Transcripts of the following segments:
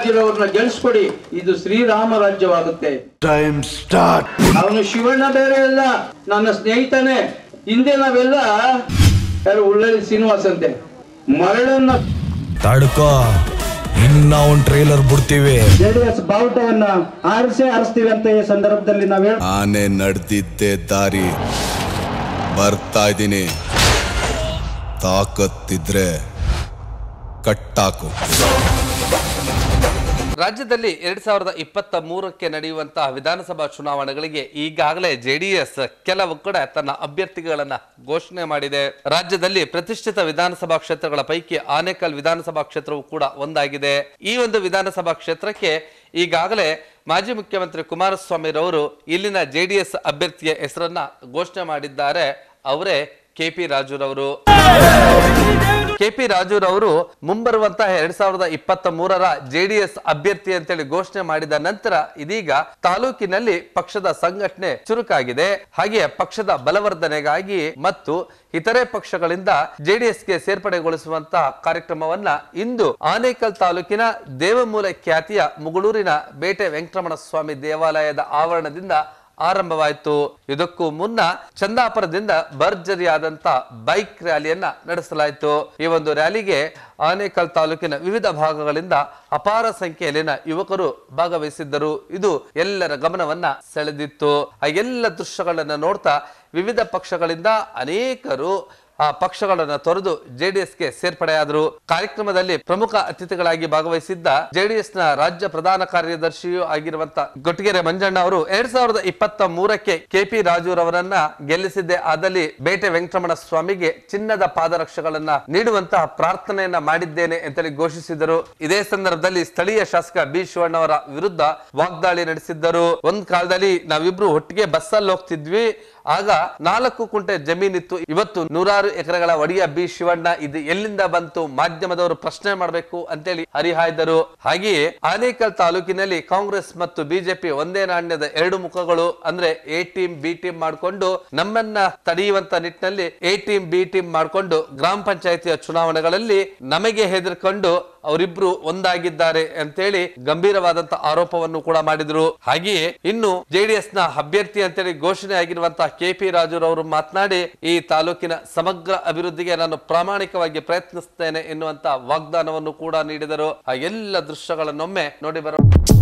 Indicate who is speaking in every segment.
Speaker 1: ಬಾಲರಾಜರವ್ರನ್ನ ಗೆಲ್ಸ್ಕೊಡಿ ಇದು Shriram ರಾಜ್ಯವಾಗುತ್ತೆ
Speaker 2: time start
Speaker 1: ಅವನು ಶಿವಣ್ಣ ಬೇರೆ ಅಲ್ಲ ನನ್ನ ಸ್ನೇಹಿತನೇ ಹಿಂದೆ ನಾವೆಲ್ಲ ಯಾರು ಉಳ್ಳಳ್ಳಿ ಶ್ರೀನಿವಾಸ್ ಅಂತೆ ಮರಳನ್ನ
Speaker 3: ತಡ್ಕೋ ಇನ್ನ ಒಂದ್ ಟ್ರೈಲರ್ ಬಿಡ್ತೀವಿ
Speaker 4: ಜೆಡಿಎಸ್ ಬಾವುಟವನ್ನ ಆರಿಸೇ ಆರಿಸ್ತೀವಿ ಅಂತ ಈ ಸಂದರ್ಭದಲ್ಲಿ ನಾವು ಹೇಳ
Speaker 5: ಆನೆ ನಡೆದಿದ್ದೆ ದಾರಿ ಬರ್ತಾ ಇದ್ದೀನಿ ತಾಕತ್ತಿದ್ರೆ ಕಟ್ಟಾಕು
Speaker 6: ರಾಜ್ಯದಲ್ಲಿ ಎರಡ್ ಸಾವಿರದ ಇಪ್ಪತ್ತ ಮೂರಕ್ಕೆ ನಡೆಯುವಂತಹ ವಿಧಾನಸಭಾ ಚುನಾವಣೆಗಳಿಗೆ ಈಗಾಗಲೇ ಜೆಡಿಎಸ್ ಕೆಲವು ಕಡೆ ತನ್ನ ಅಭ್ಯರ್ಥಿಗಳನ್ನ ಘೋಷಣೆ ಮಾಡಿದೆ ರಾಜ್ಯದಲ್ಲಿ ಪ್ರತಿಷ್ಠಿತ ವಿಧಾನಸಭಾ ಕ್ಷೇತ್ರಗಳ ಪೈಕಿ ಆನೇಕಲ್ ವಿಧಾನಸಭಾ ಕ್ಷೇತ್ರವು ಕೂಡ ಒಂದಾಗಿದೆ ಈ ಒಂದು ವಿಧಾನಸಭಾ ಕ್ಷೇತ್ರಕ್ಕೆ ಈಗಾಗಲೇ ಮಾಜಿ ಮುಖ್ಯಮಂತ್ರಿ ಕುಮಾರಸ್ವಾಮಿರವರು ಇಲ್ಲಿನ ಜೆಡಿಎಸ್ ಅಭ್ಯರ್ಥಿಯ ಹೆಸರನ್ನ ಘೋಷಣೆ ಮಾಡಿದ್ದಾರೆ ಅವರೇ ಕೆಪಿ ರಾಜುರವರು ಕೆಪಿ ರಾಜುರವರು ಮುಂಬರುವಂತಹ ಎರಡ್ ಸಾವಿರದ ಇಪ್ಪತ್ತ ಮೂರರ ಜೆಡಿಎಸ್ ಅಭ್ಯರ್ಥಿ ಅಂತೇಳಿ ಘೋಷಣೆ ಮಾಡಿದ ನಂತರ ಇದೀಗ ತಾಲೂಕಿನಲ್ಲಿ ಪಕ್ಷದ ಸಂಘಟನೆ ಚುರುಕಾಗಿದೆ ಹಾಗೆ ಪಕ್ಷದ ಬಲವರ್ಧನೆಗಾಗಿ ಮತ್ತು ಇತರೆ ಪಕ್ಷಗಳಿಂದ ಜೆಡಿಎಸ್ಗೆ ಸೇರ್ಪಡೆಗೊಳಿಸುವಂತಹ ಕಾರ್ಯಕ್ರಮವನ್ನ ಇಂದು ಆನೇಕಲ್ ತಾಲೂಕಿನ ದೇವಮೂಲ ಖ್ಯಾತಿಯ ಮುಗಳೂರಿನ ಬೇಟೆ ವೆಂಕಟರಮಣ ಸ್ವಾಮಿ ದೇವಾಲಯದ ಆವರಣದಿಂದ ಆರಂಭವಾಯಿತು ಇದಕ್ಕೂ ಮುನ್ನ ಚಂದಾಪುರದಿಂದ ಭರ್ಜರಿಯಾದಂತ ಬೈಕ್ ರ್ಯಾಲಿಯನ್ನ ನಡೆಸಲಾಯಿತು ಈ ಒಂದು ರ್ಯಾಲಿಗೆ ಆನೇಕಲ್ ತಾಲೂಕಿನ ವಿವಿಧ ಭಾಗಗಳಿಂದ ಅಪಾರ ಸಂಖ್ಯೆಯಲ್ಲಿನ ಯುವಕರು ಭಾಗವಹಿಸಿದ್ದರು ಇದು ಎಲ್ಲರ ಗಮನವನ್ನ ಸೆಳೆದಿತ್ತು ಆ ಎಲ್ಲ ದೃಶ್ಯಗಳನ್ನ ನೋಡ್ತಾ ವಿವಿಧ ಪಕ್ಷಗಳಿಂದ ಅನೇಕರು ಆ ಪಕ್ಷಗಳನ್ನು ತೊರೆದು ಜೆಡಿಎಸ್ಗೆ ಸೇರ್ಪಡೆಯಾದರು ಕಾರ್ಯಕ್ರಮದಲ್ಲಿ ಪ್ರಮುಖ ಅತಿಥಿಗಳಾಗಿ ಭಾಗವಹಿಸಿದ್ದ ಜೆಡಿಎಸ್ ನ ರಾಜ್ಯ ಪ್ರಧಾನ ಕಾರ್ಯದರ್ಶಿಯೂ ಆಗಿರುವಂತ ಗೊಟ್ಟಿಗೆರೆ ಮಂಜಣ್ಣ ಅವರು ಎರಡ್ ಸಾವಿರದ ಇಪ್ಪತ್ತ ಮೂರಕ್ಕೆ ಕೆಪಿ ರಾಜುರವರನ್ನ ಗೆಲ್ಲಿಸಿದ್ದೆ ಆದಲ್ಲಿ ಬೇಟೆ ವೆಂಕಟರಮಣ ಸ್ವಾಮಿಗೆ ಚಿನ್ನದ ಪಾದರಕ್ಷೆಗಳನ್ನ ನೀಡುವಂತಹ ಪ್ರಾರ್ಥನೆಯನ್ನ ಮಾಡಿದ್ದೇನೆ ಅಂತೇಳಿ ಘೋಷಿಸಿದರು ಇದೇ ಸಂದರ್ಭದಲ್ಲಿ ಸ್ಥಳೀಯ ಶಾಸಕ ಬಿ ಶಿವಣ್ಣ ಅವರ ವಿರುದ್ಧ ವಾಗ್ದಾಳಿ ನಡೆಸಿದ್ದರು ಒಂದ್ ಕಾಲದಲ್ಲಿ ನಾವಿಬ್ರು ಒಟ್ಟಿಗೆ ಬಸ್ಸಲ್ಲಿ ಹೋಗ್ತಿದ್ವಿ ಆಗ ನಾಲ್ಕು ಕುಂಟೆ ಜಮೀನಿತ್ತು ಇವತ್ತು ನೂರಾರು ಎಕರೆಗಳ ಒಡೆಯ ಬಿ ಶಿವಣ್ಣ ಇದು ಎಲ್ಲಿಂದ ಬಂತು ಮಾಧ್ಯಮದವರು ಪ್ರಶ್ನೆ ಮಾಡಬೇಕು ಅಂತೇಳಿ ಹರಿಹಾಯ್ದರು ಹಾಗೆಯೇ ಆನೇಕಲ್ ತಾಲೂಕಿನಲ್ಲಿ ಕಾಂಗ್ರೆಸ್ ಮತ್ತು ಬಿಜೆಪಿ ಒಂದೇ ನಾಣ್ಯದ ಎರಡು ಮುಖಗಳು ಅಂದ್ರೆ ಎ ಟೀಮ್ ಬಿ ಟೀಮ್ ಮಾಡಿಕೊಂಡು ನಮ್ಮನ್ನ ತಡೆಯುವಂತ ನಿಟ್ಟಿನಲ್ಲಿ ಎ ಟೀಮ್ ಬಿ ಟೀಮ್ ಮಾಡಿಕೊಂಡು ಗ್ರಾಮ ಪಂಚಾಯತಿಯ ಚುನಾವಣೆಗಳಲ್ಲಿ ನಮಗೆ ಹೆದರ್ಕೊಂಡು ಅವರಿಬ್ರು ಒಂದಾಗಿದ್ದಾರೆ ಅಂತೇಳಿ ಗಂಭೀರವಾದಂತ ಆರೋಪವನ್ನು ಕೂಡ ಮಾಡಿದ್ರು ಹಾಗೆಯೇ ಇನ್ನು ಜೆಡಿಎಸ್ ನ ಅಭ್ಯರ್ಥಿ ಅಂತೇಳಿ ಘೋಷಣೆ ಆಗಿರುವಂತಹ ಕೆಪಿ ರಾಜುರವರು ಮಾತನಾಡಿ ಈ ತಾಲೂಕಿನ ಸಮಗ್ರ ಅಭಿವೃದ್ಧಿಗೆ ನಾನು ಪ್ರಾಮಾಣಿಕವಾಗಿ ಪ್ರಯತ್ನಿಸ್ತೇನೆ ಎನ್ನುವಂತ ವಾಗ್ದಾನವನ್ನು ಕೂಡ ನೀಡಿದರು ಆ ಎಲ್ಲ ದೃಶ್ಯಗಳನ್ನೊಮ್ಮೆ ನೋಡಿ ಬರೋ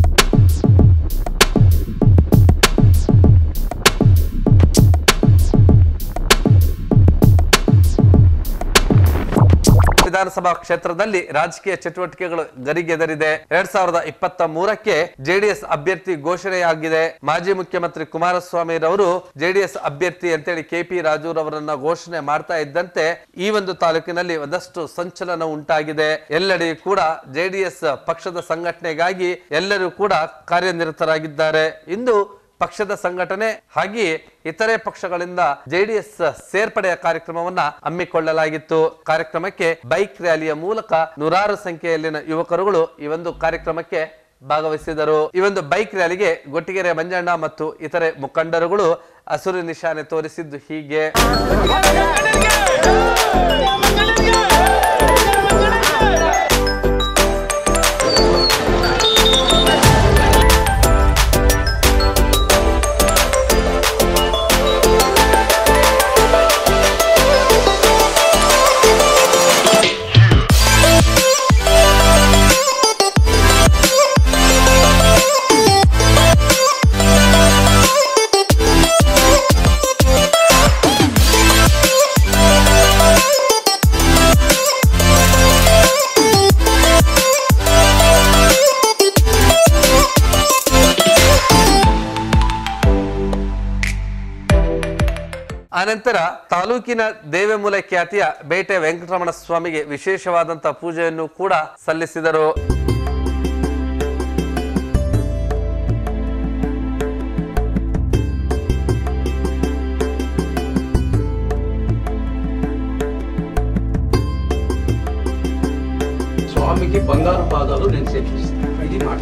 Speaker 6: ವಿಧಾನಸಭಾ ಕ್ಷೇತ್ರದಲ್ಲಿ ರಾಜಕೀಯ ಚಟುವಟಿಕೆಗಳು ಗರಿಗೆದರಿದೆ ಎರಡ್ ಸಾವಿರದ ಇಪ್ಪತ್ತ ಮೂರಕ್ಕೆ ಜೆಡಿಎಸ್ ಅಭ್ಯರ್ಥಿ ಘೋಷಣೆಯಾಗಿದೆ ಮಾಜಿ ಮುಖ್ಯಮಂತ್ರಿ ಕುಮಾರಸ್ವಾಮಿ ರವರು ಜೆಡಿಎಸ್ ಅಭ್ಯರ್ಥಿ ಅಂತೇಳಿ ಕೆಪಿ ರಾಜುರವರನ್ನ ಘೋಷಣೆ ಮಾಡ್ತಾ ಇದ್ದಂತೆ ಈ ಒಂದು ತಾಲೂಕಿನಲ್ಲಿ ಒಂದಷ್ಟು ಸಂಚಲನ ಉಂಟಾಗಿದೆ ಎಲ್ಲೆಡೆ ಕೂಡ ಜೆಡಿಎಸ್ ಪಕ್ಷದ ಸಂಘಟನೆಗಾಗಿ ಎಲ್ಲರೂ ಕೂಡ ಕಾರ್ಯನಿರತರಾಗಿದ್ದಾರೆ ಇಂದು ಪಕ್ಷದ ಸಂಘಟನೆ ಹಾಗೆಯೇ ಇತರೆ ಪಕ್ಷಗಳಿಂದ ಜೆಡಿಎಸ್ ಸೇರ್ಪಡೆಯ ಕಾರ್ಯಕ್ರಮವನ್ನ ಹಮ್ಮಿಕೊಳ್ಳಲಾಗಿತ್ತು ಕಾರ್ಯಕ್ರಮಕ್ಕೆ ಬೈಕ್ ರ್ಯಾಲಿಯ ಮೂಲಕ ನೂರಾರು ಸಂಖ್ಯೆಯಲ್ಲಿನ ಯುವಕರುಗಳು ಈ ಒಂದು ಕಾರ್ಯಕ್ರಮಕ್ಕೆ ಭಾಗವಹಿಸಿದರು ಈ ಒಂದು ಬೈಕ್ ರ್ಯಾಲಿಗೆ ಗೊಟ್ಟಿಗೆರೆ ಮಂಜಣ್ಣ ಮತ್ತು ಇತರೆ ಮುಖಂಡರುಗಳು ಹಸಿರು ನಿಶಾನೆ ತೋರಿಸಿದ್ದು ಹೀಗೆ ಆನಂತರ ತಾಲೂಕಿನ ದೇವಮೂಲ ಖ್ಯಾತಿಯ ಬೇಟೆ ವೆಂಕಟರಮಣ ಸ್ವಾಮಿಗೆ ವಿಶೇಷವಾದಂತಹ ಪೂಜೆಯನ್ನು ಕೂಡ ಸಲ್ಲಿಸಿದರು
Speaker 1: ಸ್ವಾಮಿಗೆ ಬಂಗಾರು ಪಾದಲು ನೆನೆಸಿ ಇದು ಮಾಡ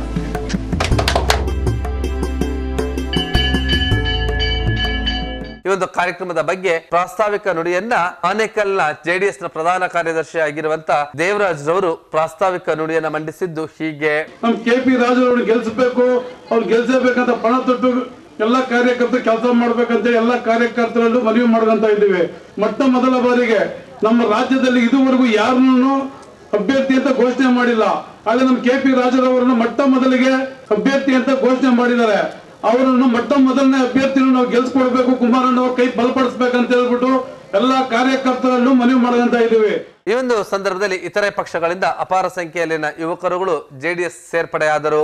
Speaker 6: ಈ ಒಂದು ಕಾರ್ಯಕ್ರಮದ ಬಗ್ಗೆ ಪ್ರಾಸ್ತಾವಿಕ ನುಡಿಯನ್ನ ಆನೇಕಲ್ನ ಜೆಡಿಎಸ್ ನ ಪ್ರಧಾನ ಕಾರ್ಯದರ್ಶಿ ಆಗಿರುವಂತ ದೇವರಾಜ್ ರವರು ಪ್ರಾಸ್ತಾವಿಕ ನುಡಿಯನ್ನ ಮಂಡಿಸಿದ್ದು ಹೀಗೆ
Speaker 2: ನಮ್ ಕೆ ಪಿ ರಾಜರವ್ರನ್ನ ಗೆಲ್ಸಬೇಕು ಅವ್ರು ಗೆಲ್ಸಬೇಕಂತ ಪಣ ತೊಟ್ಟು ಎಲ್ಲ ಕಾರ್ಯಕರ್ತರು ಕೆಲಸ ಮಾಡ್ಬೇಕಂತ ಎಲ್ಲ ಕಾರ್ಯಕರ್ತರಲ್ಲೂ ಮನವಿ ಮಾಡ್ಕೊಂತ ಇದ್ದೀವಿ ಮೊಟ್ಟ ಮೊದಲ ಬಾರಿಗೆ ನಮ್ಮ ರಾಜ್ಯದಲ್ಲಿ ಇದುವರೆಗೂ ಯಾರನ್ನು ಅಭ್ಯರ್ಥಿ ಅಂತ ಘೋಷಣೆ ಮಾಡಿಲ್ಲ ಆದ್ರೆ ನಮ್ಮ ಕೆ ಪಿ ರಾಜರವರನ್ನು ಮೊಟ್ಟ ಮೊದಲಿಗೆ ಅಭ್ಯರ್ಥಿ ಅಂತ ಘೋಷಣೆ ಮಾಡಿದ್ದಾರೆ ಅವರನ್ನು ಮೊಟ್ಟ ಮೊದಲನೇ ಅಭ್ಯರ್ಥಿನ ನಾವು ಗೆಲ್ಸ್ಕೊಡ್ಬೇಕು ಕುಮಾರಣ್ಣ ಅವ್ರ ಕೈ ಬಲಪಡಿಸ್ಬೇಕಂತ ಹೇಳ್ಬಿಟ್ಟು ಎಲ್ಲ ಕಾರ್ಯಕರ್ತರಲ್ಲೂ ಮನವಿ ಮಾಡ್ಕೊಂತ ಇದ್ದೀವಿ
Speaker 6: ಈ ಒಂದು ಸಂದರ್ಭದಲ್ಲಿ ಇತರೆ ಪಕ್ಷಗಳಿಂದ ಅಪಾರ ಸಂಖ್ಯೆಯಲ್ಲಿನ ಯುವಕರುಗಳು ಜೆಡಿಎಸ್ ಸೇರ್ಪಡೆಯಾದರು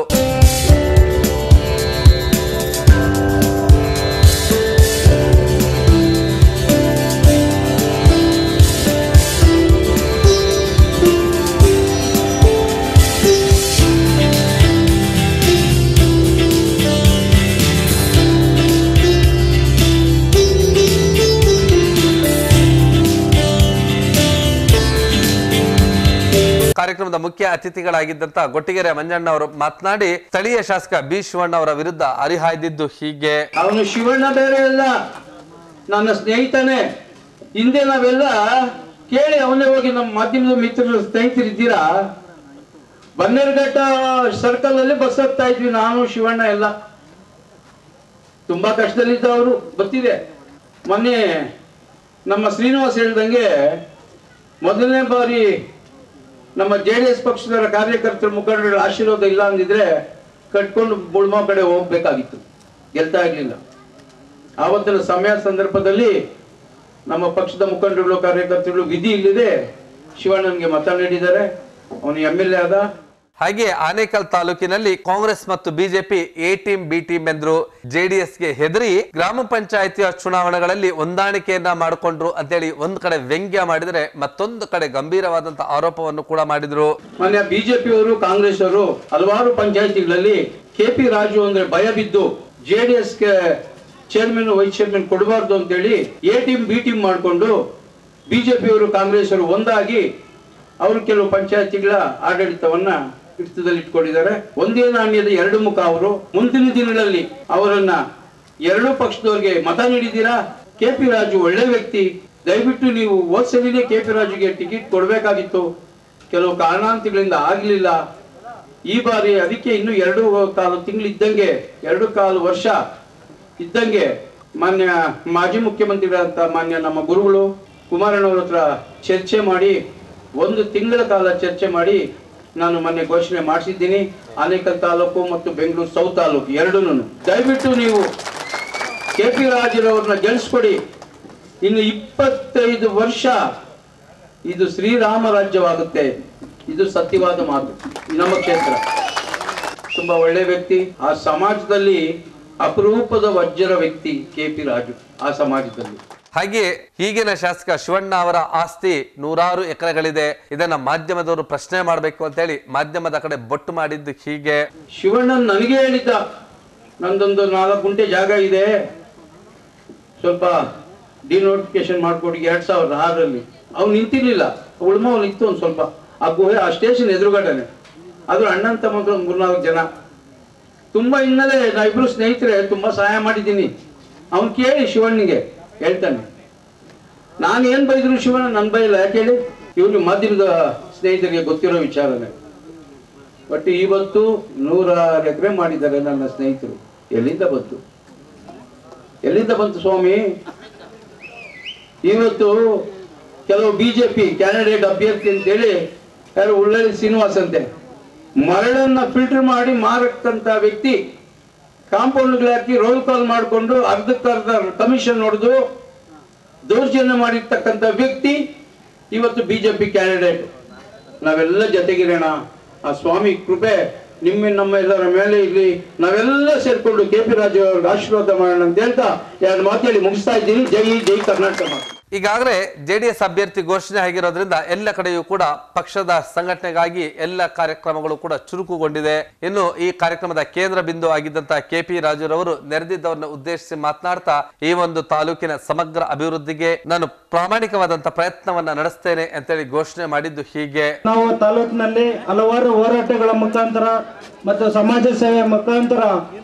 Speaker 6: ಕಾರ್ಯಕ್ರಮದ ಮುಖ್ಯ ಅತಿಥಿಗಳಾಗಿದ್ದಂತ ಗೊಟ್ಟಿಗೆರೆ ಮಂಜಣ್ಣ ಅವರು ಮಾತನಾಡಿ ಸ್ಥಳೀಯ ಶಾಸಕ ಬಿ ಶಿವಣ್ಣ ಅವರ ವಿರುದ್ಧ ಹರಿಹಾಯ್ದಿದ್ದು ಹೀಗೆ
Speaker 1: ಅವನು ಶಿವಣ್ಣ ಬೇರೆ ಅಲ್ಲ ನನ್ನ ಸ್ನೇಹಿತನೇ ಹಿಂದೆ ನಾವೆಲ್ಲ ಕೇಳಿ ಅವನೇ ಹೋಗಿ ನಮ್ಮ ಮಾಧ್ಯಮದ ಮಿತ್ರರು ಸ್ನೇಹಿತರಿದ್ದೀರಾ ಬನ್ನೇರುಘಟ್ಟ ಸರ್ಕಲ್ ಅಲ್ಲಿ ಬಸ್ ಹತ್ತಾ ಇದ್ವಿ ನಾನು ಶಿವಣ್ಣ ಎಲ್ಲ ತುಂಬಾ ಕಷ್ಟದಲ್ಲಿದ್ದ ಅವರು ಗೊತ್ತಿದೆ ಮೊನ್ನೆ ನಮ್ಮ ಶ್ರೀನಿವಾಸ್ ಹೇಳ್ದಂಗೆ ಮೊದಲನೇ ಬಾರಿ ನಮ್ಮ ಜೆ ಡಿ ಎಸ್ ಪಕ್ಷದ ಕಾರ್ಯಕರ್ತರ ಮುಖಂಡರ ಆಶೀರ್ವಾದ ಇಲ್ಲ ಅಂದಿದ್ರೆ ಕಟ್ಕೊಂಡು ಬುಳ್ಮಾ ಕಡೆ ಹೋಗ್ಬೇಕಾಗಿತ್ತು ಗೆಲ್ತಾ ಇರ್ಲಿಲ್ಲ ಆವತ್ತಿನ ಸಮಯ ಸಂದರ್ಭದಲ್ಲಿ ನಮ್ಮ ಪಕ್ಷದ ಮುಖಂಡರುಗಳು ಕಾರ್ಯಕರ್ತರುಗಳು ವಿಧಿ ಇಲ್ಲದೆ ಶಿವಣ್ಣನಿಗೆ ಮತ ನೀಡಿದ್ದಾರೆ ಅವನು ಎಂ ಎಲ್ ಎ ಆದ
Speaker 6: ಹಾಗೆ ಆನೇಕಲ್ ತಾಲೂಕಿನಲ್ಲಿ ಕಾಂಗ್ರೆಸ್ ಮತ್ತು BJP A team B team ಎಂದ್ರು ಜೆಡಿಎಸ್ಗೆ ಹೆದರಿ ಗ್ರಾಮ ಪಂಚಾಯಿತಿಯ ಚುನಾವಣೆಗಳಲ್ಲಿ ಹೊಂದಾಣಿಕೆಯನ್ನ ಮಾಡಿಕೊಂಡ್ರು ಅಂತೇಳಿ ಒಂದ್ ಕಡೆ ವ್ಯಂಗ್ಯ ಮಾಡಿದರೆ ಮತ್ತೊಂದು ಕಡೆ ಗಂಭೀರವಾದಂತಹ ಆರೋಪವನ್ನು ಕೂಡ ಮಾಡಿದ್ರು
Speaker 1: ಮೊನ್ನೆ ಬಿಜೆಪಿಯವರು ಕಾಂಗ್ರೆಸ್ ಅವರು ಹಲವಾರು ಪಂಚಾಯತಿಗಳಲ್ಲಿ ಕೆ ಪಿ ರಾಜು ಅಂದ್ರೆ ಭಯ ಬಿದ್ದು ಜೆಡಿಎಸ್ಗೆ ಚೇರ್ಮನ್ ವೈಸ್ ಚೇರ್ಮನ್ ಕೊಡಬಾರ್ದು ಅಂತೇಳಿ ಎ ಟೀಮ್ ಬಿ ಟೀಮ್ ಮಾಡಿಕೊಂಡು ಬಿಜೆಪಿಯವರು ಕಾಂಗ್ರೆಸ್ ಅವರು ಒಂದಾಗಿ ಅವರು ಕೆಲವು ಪಂಚಾಯತಿಗಳ ಆಡಳಿತವನ್ನ ಹಿಡಿತದಲ್ಲಿ ಇಟ್ಕೊಂಡಿದ್ದಾರೆ ಒಂದೇ ನಾಣ್ಯದ ಎರಡು ಮುಖ ಅವರು ಮುಂದಿನ ದಿನಗಳಲ್ಲಿ ಅವರನ್ನ ಎರಡು ಪಕ್ಷದವ್ರಿಗೆ ಮತ ನೀಡಿದ್ದೀರಾ ಕೆ ಪಿ ರಾಜು ಒಳ್ಳೆ ವ್ಯಕ್ತಿ ದಯವಿಟ್ಟು ನೀವು ಹೋದ್ ಸಲಿನೇ ಕೆ ಪಿ ರಾಜುಗೆ ಟಿಕೆಟ್ ಕೊಡಬೇಕಾಗಿತ್ತು ಕೆಲವು ಕಾರಣಾಂತರಗಳಿಂದ ಆಗ್ಲಿಲ್ಲ ಈ ಬಾರಿ ಅದಕ್ಕೆ ಇನ್ನು ಎರಡು ಕಾಲು ತಿಂಗಳು ಇದ್ದಂಗೆ ಎರಡು ಕಾಲು ವರ್ಷ ಇದ್ದಂಗೆ ಮಾನ್ಯ ಮಾಜಿ ಮುಖ್ಯಮಂತ್ರಿಗಳಂತ ಮಾನ್ಯ ನಮ್ಮ ಗುರುಗಳು ಕುಮಾರಣ್ಣವ್ರ ಹತ್ರ ಚರ್ಚೆ ಮಾಡಿ ಒಂದು ತಿಂಗಳ ಕಾಲ ಚರ್ಚೆ ಮಾಡಿ ನಾನು ಮೊನ್ನೆ ಘೋಷಣೆ ಮಾಡಿಸಿದ್ದೀನಿ ಆನೇಕಲ್ ತಾಲೂಕು ಮತ್ತು ಬೆಂಗಳೂರು ಸೌತ್ ತಾಲೂಕು ಎರಡೂ ದಯವಿಟ್ಟು ನೀವು ಕೆ ಪಿ ರಾಜರವ್ರನ್ನ ಗೆಲ್ಲಿಸ್ಕೊಡಿ ಇನ್ನು ಇಪ್ಪತ್ತೈದು ವರ್ಷ ಇದು ಶ್ರೀರಾಮ ರಾಜ್ಯವಾಗುತ್ತೆ ಇದು ಸತ್ಯವಾದ ಮಾತು ಈ ನಮ್ಮ ಕ್ಷೇತ್ರ ತುಂಬಾ ಒಳ್ಳೆ ವ್ಯಕ್ತಿ ಆ ಸಮಾಜದಲ್ಲಿ ಅಪರೂಪದ ವಜ್ರ ವ್ಯಕ್ತಿ ಕೆ ಪಿ ರಾಜು ಆ ಸಮಾಜದಲ್ಲಿ
Speaker 6: ಹಾಗೆ ಈಗಿನ ಶಾಸಕ ಶಿವಣ್ಣ ಅವರ ಆಸ್ತಿ ನೂರಾರು ಎಕರೆಗಳಿದೆ ಇದನ್ನ ಮಾಧ್ಯಮದವರು ಪ್ರಶ್ನೆ ಮಾಡಬೇಕು ಅಂತ ಹೇಳಿ ಮಾಧ್ಯಮದ ಕಡೆ ಬೊಟ್ಟು ಮಾಡಿದ್ದು ಹೀಗೆ
Speaker 1: ಶಿವಣ್ಣನ್ ನನಗೆ ಹೇಳಿದ್ದ ನಂದೊಂದು ನಾಲ್ಕು ಗುಂಟೆ ಜಾಗ ಇದೆ ಸ್ವಲ್ಪ ಡಿನೋಟಿಫಿಕೇಶನ್ ಮಾಡ್ಕೊಡಿ ಎರಡ್ ಸಾವಿರದ ಆರರಲ್ಲಿ ಅವ್ನು ನಿಂತಿರ್ಲಿಲ್ಲ ಉಳ್ಮವ್ ಇತ್ತು ಒಂದು ಸ್ವಲ್ಪ ಆ ಗುಹೆ ಆ ಸ್ಟೇಷನ್ ಎದುರುಗಡೆನೆ ಆದ್ರೂ ಅಣ್ಣನ್ ತಮ್ಮಂದ್ರು ಒಂದು ಮೂರ್ನಾಲ್ಕು ಜನ ತುಂಬಾ ಹಿನ್ನೆಲೆ ನಾವಿಬ್ರು ಸ್ನೇಹಿತರೆ ತುಂಬಾ ಸಹಾಯ ಮಾಡಿದ್ದೀನಿ ಅವ್ನು ಕೇಳಿ ಶಿವಣ್ಣನಿಗೆ ಹೇಳ್ತಾನೆ ನಾನು ಏನ್ ಬೈದ್ರು ಶಿವಣ್ಣ ನನ್ ಬೈಲ್ಲ ಯಾಕೆ ಹೇಳಿ ಇವ್ರಿಗೆ ಮಾಧ್ಯಮದ ಸ್ನೇಹಿತರಿಗೆ ಗೊತ್ತಿರೋ ವಿಚಾರನೇ ಬಟ್ ಇವತ್ತು ನೂರಾರು ಎಕರೆ ಮಾಡಿದ್ದಾರೆ ನನ್ನ ಸ್ನೇಹಿತರು ಎಲ್ಲಿಂದ ಬಂತು ಎಲ್ಲಿಂದ ಬಂತು ಸ್ವಾಮಿ ಇವತ್ತು ಕೆಲವು ಬಿಜೆಪಿ ಕ್ಯಾಂಡಿಡೇಟ್ ಅಭ್ಯರ್ಥಿ ಅಂತೇಳಿ ಯಾರು ಉಳ್ಳಳ್ಳಿ ಶ್ರೀನಿವಾಸ್ ಅಂತೆ ಮರಳನ್ನ ಫಿಲ್ಟರ್ ಮಾಡಿ ಮಾರಕ್ಕಂತ ವ್ಯಕ್ತಿ ಕಾಂಪೌಂಡ್ಗಳು ಹಾಕಿ ರೋಲ್ ಕಾಲ್ ಮಾಡಿಕೊಂಡು ಅರ್ಧಕ್ಕರ್ಧ ಕಮಿಷನ್ ಹೊಡೆದು ದೌರ್ಜನ್ಯ ಮಾಡಿರ್ತಕ್ಕಂಥ ವ್ಯಕ್ತಿ ಇವತ್ತು ಬಿಜೆಪಿ ಕ್ಯಾಂಡಿಡೇಟ್ ನಾವೆಲ್ಲ ಜೊತೆಗಿರೋಣ ಆ ಸ್ವಾಮಿ ಕೃಪೆ ನಿಮ್ಮ ನಮ್ಮ ಎಲ್ಲರ ಮೇಲೆ ಇಲ್ಲಿ ನಾವೆಲ್ಲ ಸೇರ್ಕೊಂಡು ಕೆ ಪಿ ರಾಜು ಅವ್ರಿಗೆ ಆಶೀರ್ವಾದ ಮಾಡೋಣ ಅಂತ ಹೇಳ್ತಾ ಎರಡು ಮಾತು ಹೇಳಿ ಮುಗಿಸ್ತಾ ಇದ್ದೀನಿ ಜೈ ಜೈ ಕರ್ನಾಟಕ ಮಾತು
Speaker 6: ಈಗಾಗಲೇ ಜೆಡಿಎಸ್ ಅಭ್ಯರ್ಥಿ ಘೋಷಣೆ ಆಗಿರೋದ್ರಿಂದ ಎಲ್ಲ ಕಡೆಯೂ ಕೂಡ ಪಕ್ಷದ ಸಂಘಟನೆಗಾಗಿ ಎಲ್ಲ ಕಾರ್ಯಕ್ರಮಗಳು ಕೂಡ ಚುರುಕುಗೊಂಡಿದೆ ಇನ್ನು ಈ ಕಾರ್ಯಕ್ರಮದ ಕೇಂದ್ರ ಬಿಂದು ಆಗಿದ್ದಂತಹ ಕೆ ಪಿ ರಾಜುರವರು ನೆರೆದಿದ್ದವರನ್ನು ಉದ್ದೇಶಿಸಿ ಮಾತನಾಡ್ತಾ ಈ ಒಂದು ತಾಲೂಕಿನ ಸಮಗ್ರ ಅಭಿವೃದ್ಧಿಗೆ ನಾನು ಪ್ರಾಮಾಣಿಕವಾದಂತ ಪ್ರಯತ್ನವನ್ನ ನಡೆಸ್ತೇನೆ ಅಂತೇಳಿ ಘೋಷಣೆ ಮಾಡಿದ್ದು ಹೀಗೆ
Speaker 4: ನಾವು ತಾಲೂಕಿನಲ್ಲಿ ಹಲವಾರು ಹೋರಾಟಗಳ ಮುಖಾಂತರ ಮತ್ತು ಸಮಾಜ ಸೇವೆ ಮುಖಾಂತರ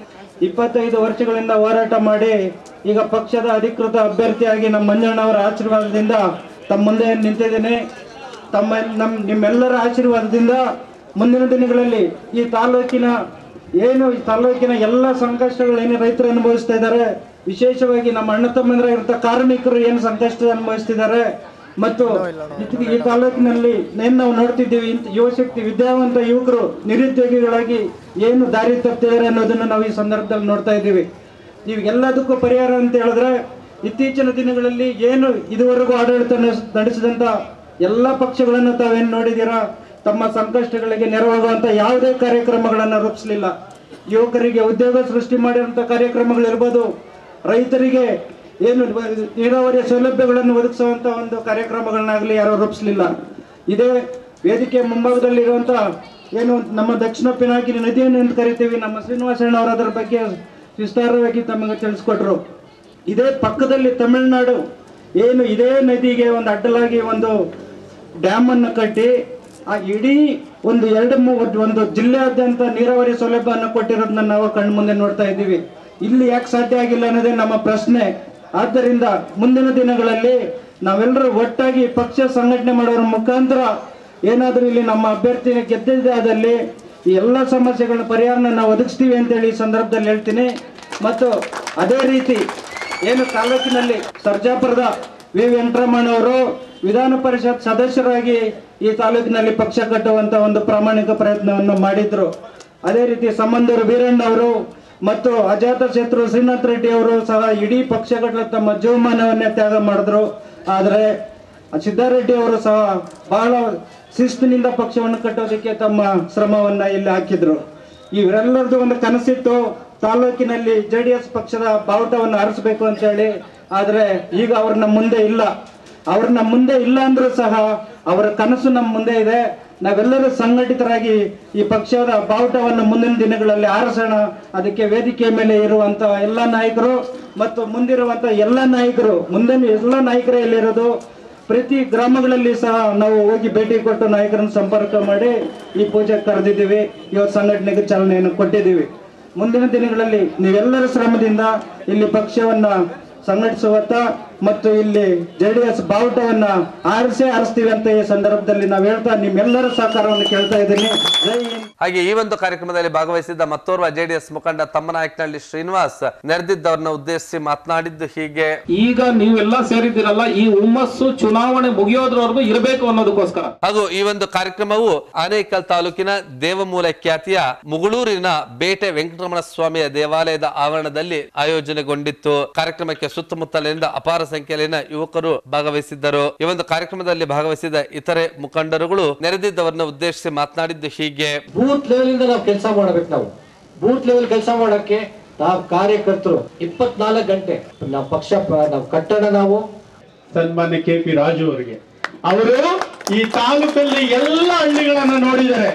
Speaker 4: ಇಪ್ಪತ್ತೈದು ವರ್ಷಗಳಿಂದ ಹೋರಾಟ ಮಾಡಿ ಈಗ ಪಕ್ಷದ ಅಧಿಕೃತ ಅಭ್ಯರ್ಥಿಯಾಗಿ ನಮ್ಮ ಮಂಜಣ್ಣವರ ಆಶೀರ್ವಾದದಿಂದ ತಮ್ಮ ಮುಂದೆ ನಿಂತಿದ್ದೇನೆ ತಮ್ಮ ನಮ್ಮ ನಿಮ್ಮೆಲ್ಲರ ಆಶೀರ್ವಾದದಿಂದ ಮುಂದಿನ ದಿನಗಳಲ್ಲಿ ಈ ತಾಲೂಕಿನ ಏನು ಈ ತಾಲೂಕಿನ ಎಲ್ಲ ಸಂಕಷ್ಟಗಳು ಏನು ರೈತರು ಅನುಭವಿಸ್ತಾ ಇದ್ದಾರೆ ವಿಶೇಷವಾಗಿ ನಮ್ಮ ಅಣ್ಣ ತಮ್ಮಂದಿರಾಗಿರ್ತ ಕಾರ್ಮಿಕರು ಏನು ಸಂಕಷ್ಟ ಅನುಭವಿಸ್ತಿದ್ದಾರೆ ಮತ್ತು ಇತ್ತೀ- ಈ ತಾಲೂಕಿನಲ್ಲಿ ಏನು ನಾವು ನೋಡ್ತಿದ್ದೀವಿ ಇಂಥ ಯುವಶಕ್ತಿ ವಿದ್ಯಾವಂತ ಯುವಕರು ನಿರುದ್ಯೋಗಿಗಳಾಗಿ ಏನು ದಾರಿ ತಪ್ಪಿದ್ದಾರೆ ಅನ್ನೋದನ್ನು ನಾವು ಈ ಸಂದರ್ಭದಲ್ಲಿ ನೋಡ್ತಾ ಇದ್ದೀವಿ ಇವೆಲ್ಲದಕ್ಕೂ ಪರಿಹಾರ ಅಂತ ಹೇಳಿದ್ರೆ ಇತ್ತೀಚಿನ ದಿನಗಳಲ್ಲಿ ಏನು ಇದುವರೆಗೂ ಆಡಳಿತ ನಡೆಸ್- ನಡೆಸಿದಂತ ಎಲ್ಲ ಪಕ್ಷಗಳನ್ನು ತಾವೇನು ನೋಡಿದ್ದೀರಾ ತಮ್ಮ ಸಂಕಷ್ಟಗಳಿಗೆ ನೆರವಾಗುವಂತ ಯಾವುದೇ ಕಾರ್ಯಕ್ರಮಗಳನ್ನು ರೂಪಿಸಲಿಲ್ಲ ಯುವಕರಿಗೆ ಉದ್ಯೋಗ ಸೃಷ್ಟಿ ಮಾಡಿರುವಂತ ಕಾರ್ಯಕ್ರಮಗಳಿರ್ಬೋದು ರೈತರಿಗೆ ಏನು ನೀರಾವರಿಯ ಸೌಲಭ್ಯಗಳನ್ನು ಒದಗಿಸುವಂತ ಒಂದು ಕಾರ್ಯಕ್ರಮಗಳನ್ನಾಗಲಿ ಯಾರು ರೂಪಿಸಲಿಲ್ಲ ಇದೇ ವೇದಿಕೆ ಮುಂಭಾಗದಲ್ಲಿರುವಂತ ಏನು ನಮ್ಮ ದಕ್ಷಿಣ ಪಿನಾಕಿನಿ ನದಿಯನ್ನು ಅಂತ ಕರಿತೀವಿ ನಮ್ಮ ಶ್ರೀನಿವಾಸಣ್ಣ ಅವರು ಅದರ ಬಗ್ಗೆ ವಿಸ್ತಾರವಾಗಿ ತಮಗೆ ತಿಳಿಸ್ಕೊಟ್ರು ಇದೇ ಪಕ್ಕದಲ್ಲಿ ತಮಿಳುನಾಡು ಏನು ಇದೇ ನದಿಗೆ ಒಂದು ಅಡ್ಡಲಾಗಿ ಒಂದು ಡ್ಯಾಮ್ ಅನ್ನು ಕಟ್ಟಿ ಆ ಇಡೀ ಒಂದು ಎರಡು ಮೂರು ಒಂದು ಜಿಲ್ಲೆಯಾದ್ಯಂತ ನೀರಾವರಿ ಸೌಲಭ್ಯವನ್ನು ಕೊಟ್ಟಿರೋದನ್ನ ನಾವು ಕಣ್ಣು ಮುಂದೆ ನೋಡ್ತಾ ಇದ್ದೀವಿ ಇಲ್ಲಿ ಯಾಕೆ ಸಾಧ್ಯ ಆಗಿಲ್ಲ ಅನ್ನೋದೇ ನಮ್ಮ ಪ್ರಶ್ನೆ ಆದ್ದರಿಂದ ಮುಂದಿನ ದಿನಗಳಲ್ಲಿ ನಾವೆಲ್ಲರೂ ಒಟ್ಟಾಗಿ ಪಕ್ಷ ಸಂಘಟನೆ ಮಾಡೋರ ಮುಖಾಂತರ ಏನಾದರೂ ಇಲ್ಲಿ ನಮ್ಮ ಅಭ್ಯರ್ಥಿ ಗೆದ್ದಿದ್ದೆ ಆದಲ್ಲಿ ಈ ಎಲ್ಲ ಸಮಸ್ಯೆಗಳ ಪರಿಹಾರನ ನಾವು ಒದಗಿಸ್ತೀವಿ ಅಂತೇಳಿ ಈ ಸಂದರ್ಭದಲ್ಲಿ ಹೇಳ್ತೀನಿ ಮತ್ತು ಅದೇ ರೀತಿ ಏನು ತಾಲೂಕಿನಲ್ಲಿ ಸರ್ಜಾಪುರದ ವಿ ವೆಂಕಟರಮಣ ಅವರು ವಿಧಾನ ಪರಿಷತ್ ಸದಸ್ಯರಾಗಿ ಈ ತಾಲೂಕಿನಲ್ಲಿ ಪಕ್ಷ ಕಟ್ಟುವಂತ ಒಂದು ಪ್ರಾಮಾಣಿಕ ಪ್ರಯತ್ನವನ್ನು ಮಾಡಿದ್ರು ಅದೇ ರೀತಿ ಸಂಬಂಧರು ವೀರಣ್ಣ ಅವರು ಮತ್ತು ಅಜಾತ ಶತ್ರು ಶ್ರೀನಾಥ್ ರೆಡ್ಡಿ ಅವರು ಸಹ ಇಡೀ ಪಕ್ಷ ಕಟ್ಟಲು ತಮ್ಮ ಜೀವಮಾನವನ್ನೇ ತ್ಯಾಗ ಮಾಡಿದ್ರು ಆದರೆ ಸಿದ್ದಾರೆಡ್ಡಿ ಅವರು ಸಹ ಬಹಳ ಶಿಸ್ತಿನಿಂದ ಪಕ್ಷವನ್ನು ಕಟ್ಟೋದಕ್ಕೆ ತಮ್ಮ ಶ್ರಮವನ್ನ ಇಲ್ಲಿ ಹಾಕಿದ್ರು ಇವರೆಲ್ಲರದ್ದು ಒಂದು ಕನಸಿತ್ತು ತಾಲೂಕಿನಲ್ಲಿ ಜೆ ಡಿ ಎಸ್ ಪಕ್ಷದ ಬಾವುಟವನ್ನು ಆರಿಸಬೇಕು ಅಂತ ಹೇಳಿ ಆದ್ರೆ ಈಗ ಅವ್ರ ನಮ್ಮ ಮುಂದೆ ಇಲ್ಲ ಅವ್ರ ನಮ್ಮ ಮುಂದೆ ಇಲ್ಲ ಅಂದ್ರೂ ಸಹ ಅವರ ಕನಸು ನಮ್ಮ ಮುಂದೆ ಇದೆ ನಾವೆಲ್ಲರೂ ಸಂಘಟಿತರಾಗಿ ಈ ಪಕ್ಷದ ಬಾವುಟವನ್ನು ಮುಂದಿನ ದಿನಗಳಲ್ಲಿ ಆರಿಸೋಣ ಅದಕ್ಕೆ ವೇದಿಕೆ ಮೇಲೆ ಇರುವಂತ ಎಲ್ಲ ನಾಯಕರು ಮತ್ತು ಮುಂದಿರುವಂತ ಎಲ್ಲ ನಾಯಕರು ಮುಂದಿನ ಎಲ್ಲ ನಾಯಕರೇ ಇಲ್ಲಿರೋದು ಪ್ರತಿ ಗ್ರಾಮಗಳಲ್ಲಿ ಸಹ ನಾವು ಹೋಗಿ ಭೇಟಿ ಕೊಟ್ಟು ನಾಯಕರನ್ನು ಸಂಪರ್ಕ ಮಾಡಿ ಈ ಪೂಜೆ ಕರೆದಿದ್ದೀವಿ ಇವತ್ತು ಸಂಘಟನೆಗೆ ಚಾಲನೆಯನ್ನು ಕೊಟ್ಟಿದ್ದೀವಿ ಮುಂದಿನ ದಿನಗಳಲ್ಲಿ ನೀವೆಲ್ಲರ ಶ್ರಮದಿಂದ ಇಲ್ಲಿ ಪಕ್ಷವನ್ನ ಸಂಘಟಿಸುವತ್ತ ಮತ್ತು ಇಲ್ಲಿ ಜೆ ಡಿ ಎಸ್ ಬಾವುಟವನ್ನ ಆರಿಸೇ ಆರಿಸ್ತೀವಿ ಅಂತ ಈ ಸಂದರ್ಭದಲ್ಲಿ ನಾವು ಹೇಳ್ತಾ ನಿಮ್ಮೆಲ್ಲರ ಸಹಕಾರವನ್ನು ಕೇಳ್ತಾ ಇದ್ದೀನಿ ಜೈ ಹಿಂದ್
Speaker 6: ಹಾಗೆ ಈ ಒಂದು ಕಾರ್ಯಕ್ರಮದಲ್ಲಿ ಭಾಗವಹಿಸಿದ್ದ ಮತ್ತೋರ್ವ ಜೆಡಿಎಸ್ ಮುಖಂಡ ತಮ್ಮನಾಯಕನಹಳ್ಳಿ ಶ್ರೀನಿವಾಸ್ ನೆರೆದಿದ್ದವರನ್ನ ಉದ್ದೇಶಿಸಿ ಮಾತನಾಡಿದ್ದು ಹೀಗೆ
Speaker 7: ಈಗ ನೀವೆಲ್ಲ ಸೇರಿದ್ದೀರಲ್ಲ ಈ ಹುಮ್ಮಸ್ಸು ಚುನಾವಣೆ ಮುಗಿಯೋದ್ರವರೆಗೂ ಇರಬೇಕು ಅನ್ನೋದಕ್ಕೋಸ್ಕರ
Speaker 6: ಹಾಗೂ ಈ ಒಂದು ಕಾರ್ಯಕ್ರಮವು ಆನೇಕಲ್ ತಾಲೂಕಿನ ದೇವಮೂಲ ಖ್ಯಾತಿಯ ಮುಗಳೂರಿನ ಬೇಟೆ ವೆಂಕಟರಮಣ ಸ್ವಾಮಿಯ ದೇವಾಲಯದ ಆವರಣದಲ್ಲಿ ಆಯೋಜನೆಗೊಂಡಿತ್ತು ಕಾರ್ಯಕ್ರಮಕ್ಕೆ ಸುತ್ತಮುತ್ತಲಿನಿಂದ ಅಪಾರ ಸಂಖ್ಯೆಯಲ್ಲಿನ ಯುವಕರು ಭಾಗವಹಿಸಿದ್ದರು ಈ ಒಂದು ಕಾರ್ಯಕ್ರಮದಲ್ಲಿ ಭಾಗವಹಿಸಿದ ಇತರೆ ಮುಖಂಡರುಗಳು ನೆರೆದಿದ್ದವರನ್ನ ಉದ್ದೇಶಿಸಿ ಮಾತನಾಡಿದ್ದು ಹೀಗೆ
Speaker 8: ಬೂತ್ ಲೆವೆಲ್ ಇಂದ ನಾವು ಕೆಲಸ ಮಾಡಬೇಕು ನಾವು ಬೂತ್ ಲೆವೆಲ್ ಕೆಲಸ ಮಾಡಕ್ಕೆ ನಾವು ಕಾರ್ಯಕರ್ತರು ಇಪ್ಪತ್ನಾಲ್ಕು ಗಂಟೆ ನಾವು ಪಕ್ಷ ಪ- ನಾವು ಕಟ್ಟಡ ನಾವು
Speaker 2: ಸನ್ಮಾನ್ಯ ಕೆ ಪಿ ರಾಜು ಅವರಿಗೆ ಅವರು ಈ ತಾಲೂಕಲ್ಲಿ ಎಲ್ಲ ಹಳ್ಳಿಗಳನ್ನ ನೋಡಿದ್ದಾರೆ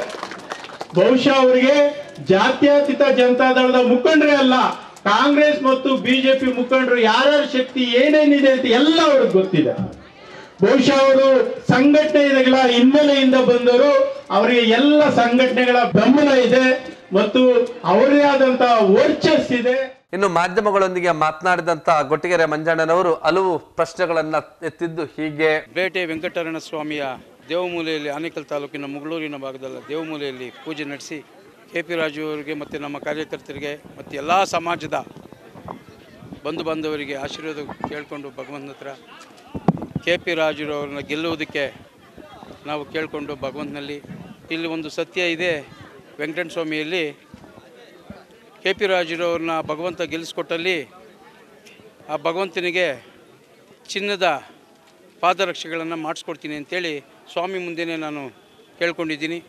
Speaker 2: ಬಹುಶಃ ಅವರಿಗೆ ಜಾತ್ಯತೀತ ಜನತಾದಳದ ಮುಖಂಡರೇ ಅಲ್ಲ ಕಾಂಗ್ರೆಸ್ ಮತ್ತು ಬಿಜೆಪಿ ಮುಖಂಡರು ಯಾರ್ಯಾರ ಶಕ್ತಿ ಏನೇನಿದೆ ಅಂತ ಎಲ್ಲ ಅವ್ರಿಗೆ ಗೊತ್ತಿದೆ ಬಹುಶಃ ಅವರು ಸಂಘಟನೆಗಳ ಹಿನ್ನೆಲೆಯಿಂದ ಬಂದವರು ಅವರಿಗೆ ಎಲ್ಲ ಸಂಘಟನೆಗಳ ಬೆಂಬಲ ಇದೆ ಮತ್ತು ಅವರದೇ ಆದಂತಹ ವರ್ಚಸ್ ಇದೆ
Speaker 6: ಇನ್ನು ಮಾಧ್ಯಮಗಳೊಂದಿಗೆ ಮಾತನಾಡಿದಂತ ಗೊಟ್ಟಿಗೆರೆ ಮಂಜಣ್ಣನವರು ಹಲವು ಪ್ರಶ್ನೆಗಳನ್ನ ಎತ್ತಿದ್ದು ಹೀಗೆ
Speaker 9: ಬೇಟೆ ವೆಂಕಟರಮಣ ಸ್ವಾಮಿಯ ದೇವಮೂಲೆಯಲ್ಲಿ ಆನೇಕಲ್ ತಾಲೂಕಿನ ಮುಗಳೂರಿನ ಭಾಗದಲ್ಲ ದೇವಮೂಲೆಯಲ್ಲಿ ಪೂಜೆ ನಡೆಸಿ ಕೆ ಪಿ ರಾಜು ಅವರಿಗೆ ಮತ್ತು ನಮ್ಮ ಕಾರ್ಯಕರ್ತರಿಗೆ ಮತ್ತು ಎಲ್ಲ ಸಮಾಜದ ಬಂಧು ಬಾಂಧವರಿಗೆ ಆಶೀರ್ವಾದ ಕೇಳಿಕೊಂಡು ಭಗವಂತನ ಹತ್ರ ಕೆ ಪಿ ರಾಜುರವ್ರನ್ನ ಗೆಲ್ಲುವುದಕ್ಕೆ ನಾವು ಕೇಳಿಕೊಂಡು ಭಗವಂತನಲ್ಲಿ ಇಲ್ಲಿ ಒಂದು ಸತ್ಯ ಇದೆ ವೆಂಕಟರಮಣ ಸ್ವಾಮಿಯಲ್ಲಿ ಕೆ ಪಿ ರಾಜುರವ್ರನ್ನ ಭಗವಂತ ಗೆಲ್ಲಿಸ್ಕೊಟ್ಟಲ್ಲಿ ಆ ಭಗವಂತನಿಗೆ ಚಿನ್ನದ ಪಾದರಕ್ಷೆಗಳನ್ನು ಮಾಡಿಸ್ಕೊಡ್ತೀನಿ ಅಂತೇಳಿ ಸ್ವಾಮಿ ಮುಂದೆನೇ ನಾನು ಕೇಳ್ಕೊಂಡಿದ್ದೀನಿ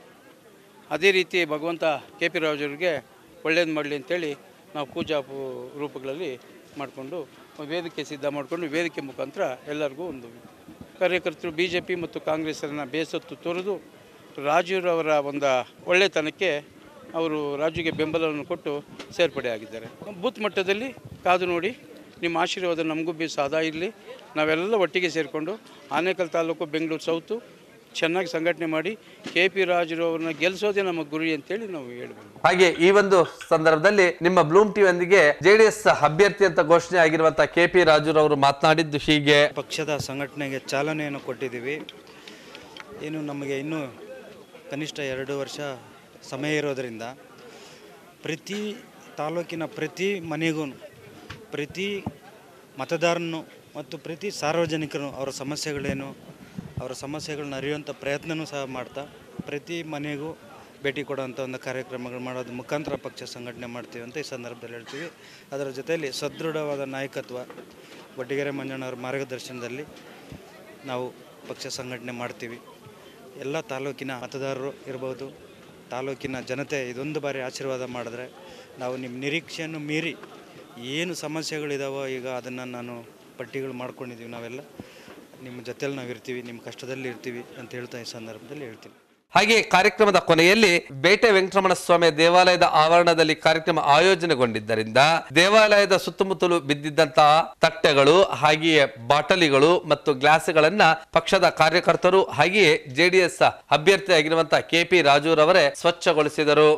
Speaker 9: ಅದೇ ರೀತಿ ಭಗವಂತ ಕೆ ಪಿ ರಾಜವ್ರಿಗೆ ಒಳ್ಳೇದು ಮಾಡಲಿ ಅಂತೇಳಿ ನಾವು ಪೂಜಾ ಪೂ- ರೂಪಗಳಲ್ಲಿ ಮಾಡಿಕೊಂಡು ವೇದಿಕೆ ಸಿದ್ಧ ಮಾಡಿಕೊಂಡು ವೇದಿಕೆ ಮುಖಾಂತರ ಎಲ್ಲರಿಗೂ ಒಂದು ಕಾರ್ಯಕರ್ತರು ಬಿ ಜೆ ಪಿ ಮತ್ತು ಕಾಂಗ್ರೆಸ್ಸನ್ನು ಬೇಸತ್ತು ತೊರೆದು ರಾಜುರವರ ಒಂದು ಒಳ್ಳೆತನಕ್ಕೆ ಅವರು ರಾಜುಗೆ ಬೆಂಬಲವನ್ನು ಕೊಟ್ಟು ಸೇರ್ಪಡೆ ಆಗಿದ್ದಾರೆ ಬೂತ್ ಮಟ್ಟದಲ್ಲಿ ಕಾದು ನೋಡಿ ನಿಮ್ಮ ಆಶೀರ್ವಾದ ನಮಗೂ ಬಿ ಸದಾ ಇರಲಿ ನಾವೆಲ್ಲ ಒಟ್ಟಿಗೆ ಸೇರಿಕೊಂಡು ಆನೇಕಲ್ ತಾಲೂಕು ಬೆಂಗಳೂರು ಸೌತು ಚೆನ್ನಾಗಿ ಸಂಘಟನೆ ಮಾಡಿ ಕೆ ಪಿ ರಾಜುರವ್ರನ್ನ ಗೆಲ್ಲಿಸೋದೇ ನಮ್ಮ ಗುರಿ ಅಂತೇಳಿ ನಾವು ಹೇಳ್ಬೋದು
Speaker 6: ಹಾಗೆ ಈ ಒಂದು ಸಂದರ್ಭದಲ್ಲಿ ನಿಮ್ಮ ಬ್ಲೂಮ್ ಟಿವಿಯೊಂದಿಗೆ ಜೆಡಿಎಸ್ ಅಭ್ಯರ್ಥಿ ಅಂತ ಘೋಷಣೆ ಆಗಿರುವಂತಹ ಕೆ ಪಿ ರಾಜುರವರು ಮಾತನಾಡಿದ್ದು ಹೀಗೆ
Speaker 10: ಪಕ್ಷದ ಸಂಘಟನೆಗೆ ಚಾಲನೆಯನ್ನು ಕೊಟ್ಟಿದ್ದೀವಿ ಏನು ನಮಗೆ ಇನ್ನೂ ಕನಿಷ್ಠ ಎರಡು ವರ್ಷ ಸಮಯ ಇರೋದರಿಂದ ಪ್ರತಿ ತಾಲೂಕಿನ ಪ್ರತಿ ಮನೆಗೂ ಪ್ರತಿ ಮತದಾರನು ಮತ್ತು ಪ್ರತಿ ಸಾರ್ವಜನಿಕರು ಅವರ ಸಮಸ್ಯೆಗಳೇನು ಅವರ ಸಮಸ್ಯೆಗಳನ್ನ ಅರಿಯುವಂಥ ಪ್ರಯತ್ನವೂ ಸಹ ಮಾಡ್ತಾ ಪ್ರತಿ ಮನೆಗೂ ಭೇಟಿ ಕೊಡುವಂಥ ಒಂದು ಕಾರ್ಯಕ್ರಮಗಳು ಮಾಡೋದು ಮುಖಾಂತರ ಪಕ್ಷ ಸಂಘಟನೆ ಮಾಡ್ತೀವಿ ಅಂತ ಈ ಸಂದರ್ಭದಲ್ಲಿ ಹೇಳ್ತೀವಿ ಅದರ ಜೊತೆಯಲ್ಲಿ ಸದೃಢವಾದ ನಾಯಕತ್ವ ಒಡ್ಡಿಗೆರೆ ಮಂಜಣ್ಣವರ ಮಾರ್ಗದರ್ಶನದಲ್ಲಿ ನಾವು ಪಕ್ಷ ಸಂಘಟನೆ ಮಾಡ್ತೀವಿ ಎಲ್ಲ ತಾಲೂಕಿನ ಮತದಾರರು ಇರ್ಬೋದು ತಾಲೂಕಿನ ಜನತೆ ಇದೊಂದು ಬಾರಿ ಆಶೀರ್ವಾದ ಮಾಡಿದ್ರೆ ನಾವು ನಿಮ್ಮ ನಿರೀಕ್ಷೆಯನ್ನು ಮೀರಿ ಏನು ಸಮಸ್ಯೆಗಳಿದಾವೋ ಈಗ ಅದನ್ನು ನಾನು ಪಟ್ಟಿಗಳು ಮಾಡ್ಕೊಂಡಿದ್ದೀವಿ ನಾವೆಲ್ಲ ನಿಮ್ಮ ಜೊತೆಲಿ ನಾವು ಇರ್ತೀವಿ ನಿಮ್ಮ ಕಷ್ಟದಲ್ಲಿ ಇರ್ತೀವಿ ಅಂತ ಹೇಳ್ತಾ ಈ ಸಂದರ್ಭದಲ್ಲಿ ಹೇಳ್ತೀನಿ
Speaker 6: ಹಾಗೆ ಕಾರ್ಯಕ್ರಮದ ಕೊನೆಯಲ್ಲಿ ಬೇಟೆ ವೆಂಕಟರಮಣ ಸ್ವಾಮಿ ದೇವಾಲಯದ ಆವರಣದಲ್ಲಿ ಕಾರ್ಯಕ್ರಮ ಆಯೋಜನೆಗೊಂಡಿದ್ದರಿಂದ ದೇವಾಲಯದ ಸುತ್ತಮುತ್ತಲು ಬಿದ್ದಿದ್ದಂತಹ ತಟ್ಟೆಗಳು ಹಾಗೆಯೇ ಬಾಟಲಿಗಳು ಮತ್ತು ಗ್ಲಾಸ್ಗಳನ್ನ ಪಕ್ಷದ ಕಾರ್ಯಕರ್ತರು ಹಾಗೆಯೇ ಜೆಡಿಎಸ್ ಅಭ್ಯರ್ಥಿಯಾಗಿರುವಂತಹ ಕೆಪಿ ರಾಜೂರವರೇ ಸ್ವಚ್ಛಗೊಳಿಸಿದರು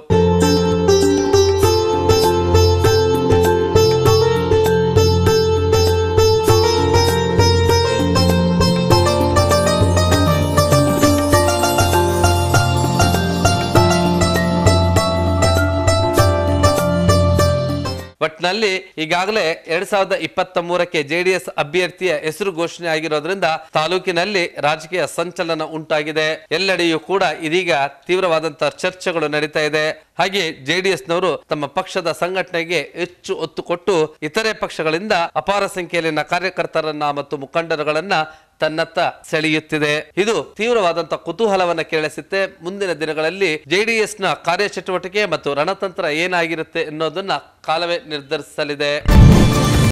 Speaker 6: ಒಟ್ನಲ್ಲಿ ಈಗಾಗಲೇ ಎರಡ್ ಸಾವಿರದ ಇಪ್ಪತ್ತ ಮೂರಕ್ಕೆ ಜೆಡಿಎಸ್ ಅಭ್ಯರ್ಥಿಯ ಹೆಸರು ಘೋಷಣೆ ಆಗಿರೋದ್ರಿಂದ ತಾಲೂಕಿನಲ್ಲಿ ರಾಜಕೀಯ ಸಂಚಲನ ಉಂಟಾಗಿದೆ ಎಲ್ಲೆಡೆಯೂ ಕೂಡ ಇದೀಗ ತೀವ್ರವಾದಂತಹ ಚರ್ಚೆಗಳು ನಡೀತಾ ಇದೆ ಹಾಗೆ ಜೆಡಿಎಸ್ನವರು ತಮ್ಮ ಪಕ್ಷದ ಸಂಘಟನೆಗೆ ಹೆಚ್ಚು ಒತ್ತು ಕೊಟ್ಟು ಇತರೆ ಪಕ್ಷಗಳಿಂದ ಅಪಾರ ಸಂಖ್ಯೆಯಲ್ಲಿನ ಕಾರ್ಯಕರ್ತರನ್ನ ಮತ್ತು ಮುಖಂಡರುಗಳನ್ನ ತನ್ನತ್ತ ಸೆಳೆಯುತ್ತಿದೆ ಇದು ತೀವ್ರವಾದಂತಹ ಕುತೂಹಲವನ್ನ ಕೇಳಿಸುತ್ತೆ ಮುಂದಿನ ದಿನಗಳಲ್ಲಿ ಜೆಡಿಎಸ್ ನ ಕಾರ್ಯಚಟುವಟಿಕೆ ಮತ್ತು ರಣತಂತ್ರ ಏನಾಗಿರುತ್ತೆ ಅನ್ನೋದನ್ನ ಕಾಲವೇ ನಿರ್ಧರಿಸಲಿದೆ